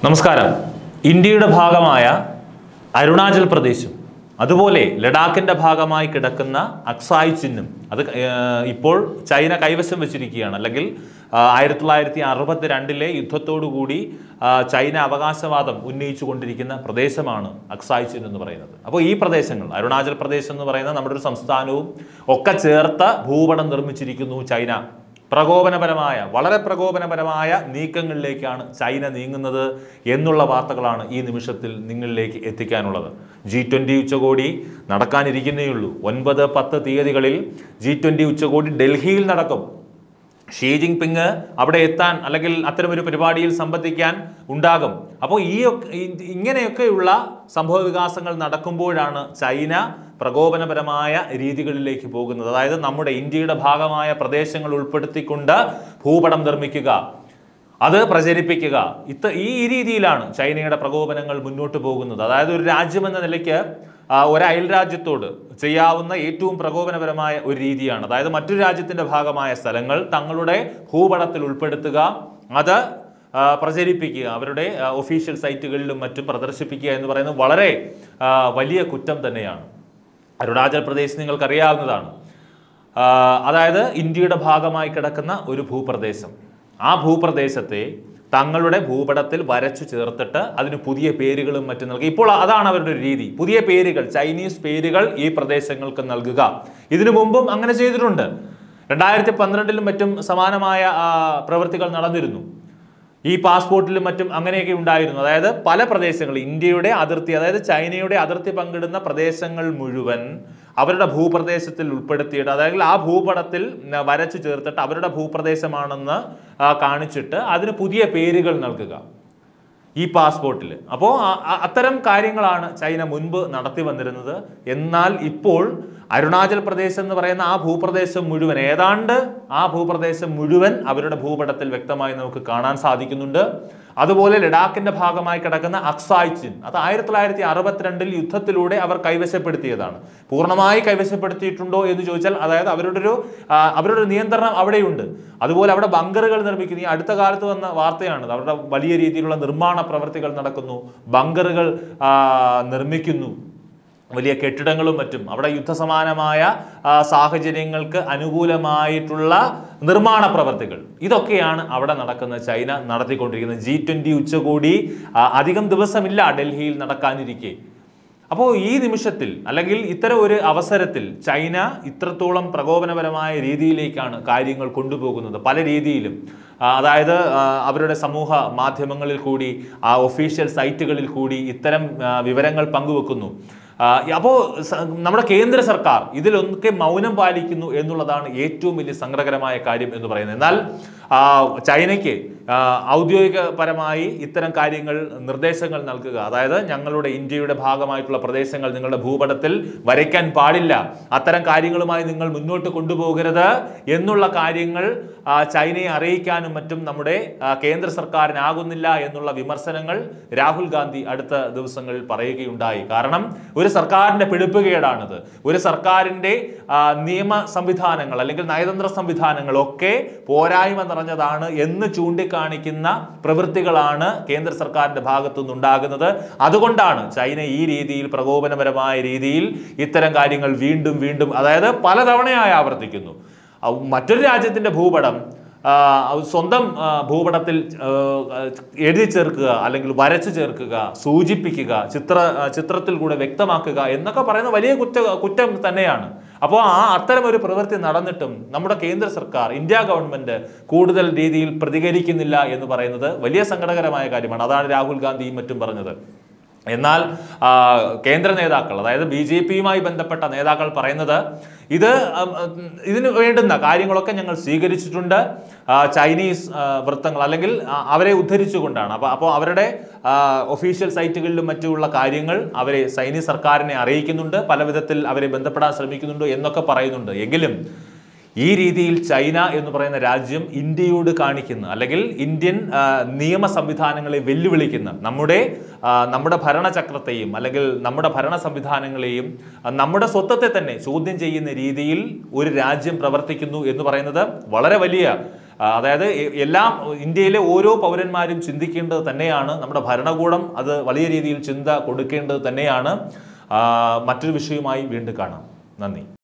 നമസ്കാരം ഇന്ത്യയുടെ ഭാഗമായ അരുണാചൽ പ്രദേശും അതുപോലെ ലഡാക്കിന്റെ ഭാഗമായി കിടക്കുന്ന അക്സായ് ചിഹ്നം അത് ഏർ, ഇപ്പോൾ ചൈന കൈവശം വെച്ചിരിക്കുകയാണ് അല്ലെങ്കിൽ ആയിരത്തി തൊള്ളായിരത്തി അറുപത്തി രണ്ടിലെ യുദ്ധത്തോടുകൂടി ആ, ചൈന അവകാശവാദം ഉന്നയിച്ചു കൊണ്ടിരിക്കുന്ന പ്രദേശമാണ് അക്സായ് ചിഹ്നം എന്ന് പറയുന്നത് അപ്പോൾ ഈ പ്രദേശങ്ങൾ അരുണാചൽ പ്രദേശ് എന്ന് പറയുന്ന നമ്മുടെ ഒരു സംസ്ഥാനവും ഒക്കെ ചേർത്ത് ഭൂപടം നിർമ്മിച്ചിരിക്കുന്നു ചൈന പ്രകോപനപരമായ വളരെ പ്രകോപനപരമായ നീക്കങ്ങളിലേക്കാണ് ചൈന നീങ്ങുന്നത് എന്നുള്ള വാർത്തകളാണ് ഈ നിമിഷത്തിൽ നിങ്ങളിലേക്ക് എത്തിക്കാനുള്ളത് ജി ട്വൻ്റി ഉച്ചകോടി നടക്കാനിരിക്കുന്നേയുള്ളൂ ഒൻപത് പത്ത് തീയതികളിൽ ജി ട്വൻ്റി ഉച്ചകോടി ഡൽഹിയിൽ നടക്കും ഷീ ജിങ് പിങ് അവിടെ എത്താൻ അല്ലെങ്കിൽ അത്തരമൊരു പരിപാടിയിൽ സംബന്ധിക്കാൻ ഉണ്ടാകും അപ്പോൾ ഈ ഒക്കെ- ഈ- ഇങ്ങനെയൊക്കെയുള്ള സംഭവ വികാസങ്ങൾ നടക്കുമ്പോഴാണ് ചൈന പ്രകോപനപരമായ രീതികളിലേക്ക് പോകുന്നത് അതായത് നമ്മുടെ ഇന്ത്യയുടെ ഭാഗമായ പ്രദേശങ്ങൾ ഉൾപ്പെടുത്തിക്കൊണ്ട് ഭൂപടം നിർമ്മിക്കുക അത് പ്രചരിപ്പിക്കുക ഇത്ത ഈ രീതിയിലാണ് ചൈനയുടെ പ്രകോപനങ്ങൾ മുന്നോട്ട് പോകുന്നത് അതായത് ഒരു രാജ്യമെന്ന നിലയ്ക്ക് ആ, ഒരു അയൽ രാജ്യത്തോട് ചെയ്യാവുന്ന ഏറ്റവും പ്രകോപനപരമായ ഒരു രീതിയാണ് അതായത് മറ്റൊരു രാജ്യത്തിന്റെ ഭാഗമായ സ്ഥലങ്ങൾ തങ്ങളുടെ ഭൂപടത്തിൽ ഉൾപ്പെടുത്തുക അത് ആ, പ്രചരിപ്പിക്കുക അവരുടെ ഒഫീഷ്യൽ സൈറ്റുകളിലും മറ്റും പ്രദർശിപ്പിക്കുക എന്ന് പറയുന്നത് വളരെ ആ, വലിയ കുറ്റം തന്നെയാണ് അരുണാചൽ പ്രദേശ് നിങ്ങൾക്കറിയാവുന്നതാണ് ആ, അതായത് ഇന്ത്യയുടെ ഭാഗമായി കിടക്കുന്ന ഒരു ഭൂപ്രദേശം ആ ഭൂപ്രദേശത്തെ തങ്ങളുടെ ഭൂപടത്തിൽ വരച്ചു ചേർത്തിട്ട് അതിന് പുതിയ പേരുകളും മറ്റും നൽകി ഇപ്പോൾ അതാണ് അവരുടെ ഒരു രീതി പുതിയ പേരുകൾ ചൈനീസ് പേരുകൾ ഈ പ്രദേശങ്ങൾക്ക് നൽകുക ഇതിനു മുമ്പും അങ്ങനെ ചെയ്തിട്ടുണ്ട് രണ്ടായിരത്തി പന്ത്രണ്ടിലും മറ്റും സമാനമായ ആ, പ്രവൃത്തികൾ നടന്നിരുന്നു ഈ പാസ്പോർട്ടിലും മറ്റും അങ്ങനെയൊക്കെ ഉണ്ടായിരുന്നു അതായത് പല പ്രദേശങ്ങൾ ഇന്ത്യയുടെ അതിർത്തി അതായത് ചൈനയുടെ അതിർത്തി പങ്കിടുന്ന പ്രദേശങ്ങൾ മുഴുവൻ അവരുടെ ഭൂപ്രദേശത്തിൽ ഉൾപ്പെടുത്തിയിട്ട് അതായത് ആ ഭൂപടത്തിൽ ന- വരച്ചു ചേർത്തിട്ട് അവരുടെ ഭൂപ്രദേശമാണെന്ന് ആ, കാണിച്ചിട്ട് അതിന് പുതിയ പേരുകൾ നൽകുക ഈ പാസ്പോർട്ടിൽ അപ്പോൾ അത്തരം കാര്യങ്ങളാണ് ചൈന മുൻപ് നടത്തി വന്നിരുന്നത് എന്നാൽ ഇപ്പോൾ അരുണാചൽ പ്രദേശ് എന്ന് പറയുന്ന ആ ഭൂപ്രദേശം മുഴുവൻ ഏതാണ്ട് ആ ഭൂപ്രദേശം മുഴുവൻ അവരുടെ ഭൂപടത്തിൽ വ്യക്തമായി നമുക്ക് കാണാൻ സാധിക്കുന്നുണ്ട് അതുപോലെ ലഡാക്കിന്റെ ഭാഗമായി കിടക്കുന്ന അക്സായ് ചിൻ അത് ആയിരത്തി തൊള്ളായിരത്തി അറുപത്തിരണ്ടിൽ യുദ്ധത്തിലൂടെ അവർ കൈവശപ്പെടുത്തിയതാണ് പൂർണ്ണമായി കൈവശപ്പെടുത്തിയിട്ടുണ്ടോ എന്ന് ചോദിച്ചാൽ അതായത് അവരുടെ ഒരു ആ, അവരുടെ ഒരു നിയന്ത്രണം അവിടെയുണ്ട് അതുപോലെ അവിടെ ബങ്കറുകൾ നിർമ്മിക്കുന്നു ഈ അടുത്ത കാലത്ത് വന്ന വാർത്തയാണ് അവരുടെ വലിയ രീതിയിലുള്ള നിർമ്മാണ പ്രവർത്തികൾ നടക്കുന്നു ബങ്കറുകൾ ആ, നിർമ്മിക്കുന്നു വലിയ കെട്ടിടങ്ങളും മറ്റും അവിടെ യുദ്ധസമാനമായ ആ, സാഹചര്യങ്ങൾക്ക് അനുകൂലമായിട്ടുള്ള നിർമ്മാണ പ്രവർത്തികൾ ഇതൊക്കെയാണ് അവിടെ നടക്കുന്ന ചൈന നടത്തിക്കൊണ്ടിരിക്കുന്നത് ജി ട്വൻ്റി ഉച്ചകോടി ആ, അധികം ദിവസമില്ല ഡൽഹിയിൽ നടക്കാനിരിക്കെ അപ്പോൾ ഈ നിമിഷത്തിൽ അല്ലെങ്കിൽ ഇത്തരം ഒരു അവസരത്തിൽ ചൈന ഇത്രത്തോളം പ്രകോപനപരമായ രീതിയിലേക്കാണ് കാര്യങ്ങൾ കൊണ്ടുപോകുന്നത് പല രീതിയിലും ആ, അതായത് ആ, അവരുടെ സമൂഹ മാധ്യമങ്ങളിൽ കൂടി ആ ഒഫീഷ്യൽ സൈറ്റുകളിൽ കൂടി ഇത്തരം ആ, വിവരങ്ങൾ പങ്കുവെക്കുന്നു അപ്പോൾ നമ്മുടെ കേന്ദ്ര സർക്കാർ ഇതിലൊക്കെ മൗനം പാലിക്കുന്നു എന്നുള്ളതാണ് ഏറ്റവും വലിയ സങ്കടകരമായ കാര്യം എന്ന് പറയുന്നത് എന്നാൽ ആ, ചൈനയ്ക്ക് ആ, ഔദ്യോഗികപരമായി ഇത്തരം കാര്യങ്ങൾ നിർദ്ദേശങ്ങൾ നൽകുക അതായത് ഞങ്ങളുടെ ഇന്ത്യയുടെ ഭാഗമായിട്ടുള്ള പ്രദേശങ്ങൾ നിങ്ങളുടെ ഭൂപടത്തിൽ വരയ്ക്കാൻ പാടില്ല അത്തരം കാര്യങ്ങളുമായി നിങ്ങൾ മുന്നോട്ട് കൊണ്ടുപോകരുത് എന്നുള്ള കാര്യങ്ങൾ ആ, ചൈനയെ അറിയിക്കാനും മറ്റും നമ്മുടെ ആ, കേന്ദ്ര സർക്കാരിനാകുന്നില്ല എന്നുള്ള വിമർശനങ്ങൾ രാഹുൽ ഗാന്ധി അടുത്ത ദിവസങ്ങളിൽ പറയുകയുണ്ടായി കാരണം ഒരു സർക്കാരിന്റെ പിടിപ്പുകേടാണിത് ഒരു സർക്കാരിന്റെ ആ, നിയമ സംവിധാനങ്ങൾ അല്ലെങ്കിൽ നയതന്ത്ര സംവിധാനങ്ങൾ ഒക്കെ പോരായ്മ നിറഞ്ഞതാണ് എന്ന് ചൂണ്ടിക്കാണിക്കുന്ന പ്രവൃത്തികളാണ് കേന്ദ്ര സർക്കാരിന്റെ ഭാഗത്തു നിന്നുണ്ടാകുന്നത് അതുകൊണ്ടാണ് ചൈന ഈ രീതിയിൽ പ്രകോപനപരമായ രീതിയിൽ ഇത്തരം കാര്യങ്ങൾ വീണ്ടും വീണ്ടും അതായത് പലതവണയായി ആവർത്തിക്കുന്നു ആ, മറ്റൊരു രാജ്യത്തിന്റെ ഭൂപടം ആ, അത് സ്വന്തം ആ, ഭൂപടത്തിൽ ആ, എഴുതി ചേർക്കുക അല്ലെങ്കിൽ വരച്ചു ചേർക്കുക സൂചിപ്പിക്കുക ചിത്ര ആ, ചിത്രത്തിൽ കൂടെ വ്യക്തമാക്കുക എന്നൊക്കെ പറയുന്ന വലിയ കുറ്റ കുറ്റം തന്നെയാണ് അപ്പോൾ ആ അത്തരം ഒരു പ്രവൃത്തി നടന്നിട്ടും നമ്മുടെ കേന്ദ്ര സർക്കാർ ഇന്ത്യ ഗവൺമെന്റ് കൂടുതൽ രീതിയിൽ പ്രതികരിക്കുന്നില്ല എന്ന് പറയുന്നത് വലിയ സങ്കടകരമായ കാര്യമാണ് അതാണ് രാഹുൽ ഗാന്ധിയും മറ്റും പറഞ്ഞത് എന്നാൽ ആ, കേന്ദ്ര നേതാക്കൾ അതായത് ബി ജെ പിയുമായി ബന്ധപ്പെട്ട നേതാക്കൾ പറയുന്നത് ഇത് ഉം, ഉം, ഇതിന് വേണ്ടുന്ന കാര്യങ്ങളൊക്കെ ഞങ്ങൾ സ്വീകരിച്ചിട്ടുണ്ട് ആ, ചൈനീസ് ആ, വൃത്തങ്ങൾ അല്ലെങ്കിൽ ആ, അവരെ ഉദ്ധരിച്ചുകൊണ്ടാണ് അപ്പോൾ അപ്പോൾ അവരുടെ ഒഫീഷ്യൽ സൈറ്റുകളിലും മറ്റുമുള്ള കാര്യങ്ങൾ അവരെ ചൈനീസ് സർക്കാരിനെ അറിയിക്കുന്നുണ്ട് പല വിധത്തിൽ അവരെ ബന്ധപ്പെടാൻ ശ്രമിക്കുന്നുണ്ട് എന്നൊക്കെ പറയുന്നുണ്ട് എങ്കിലും ഈ രീതിയിൽ ചൈന എന്ന് പറയുന്ന രാജ്യം ഇന്ത്യയോട് കാണിക്കുന്ന അല്ലെങ്കിൽ ഇന്ത്യൻ ആ, നിയമ സംവിധാനങ്ങളെ വെല്ലുവിളിക്കുന്ന നമ്മുടെ ആ, നമ്മുടെ ഭരണചക്രത്തെയും അല്ലെങ്കിൽ നമ്മുടെ ഭരണ സംവിധാനങ്ങളെയും ആ, നമ്മുടെ സ്വത്വത്തെ തന്നെ ചോദ്യം ചെയ്യുന്ന രീതിയിൽ ഒരു രാജ്യം പ്രവർത്തിക്കുന്നു എന്ന് പറയുന്നത് വളരെ വലിയ ആ, അതായത് എ- എല്ലാം ഇന്ത്യയിലെ ഓരോ പൗരന്മാരും ചിന്തിക്കേണ്ടത് തന്നെയാണ് നമ്മുടെ ഭരണകൂടം അത് വലിയ രീതിയിൽ ചിന്ത കൊടുക്കേണ്ടത് തന്നെയാണ് ആ, മറ്റൊരു വിഷയവുമായി വീണ്ടും കാണാം നന്ദി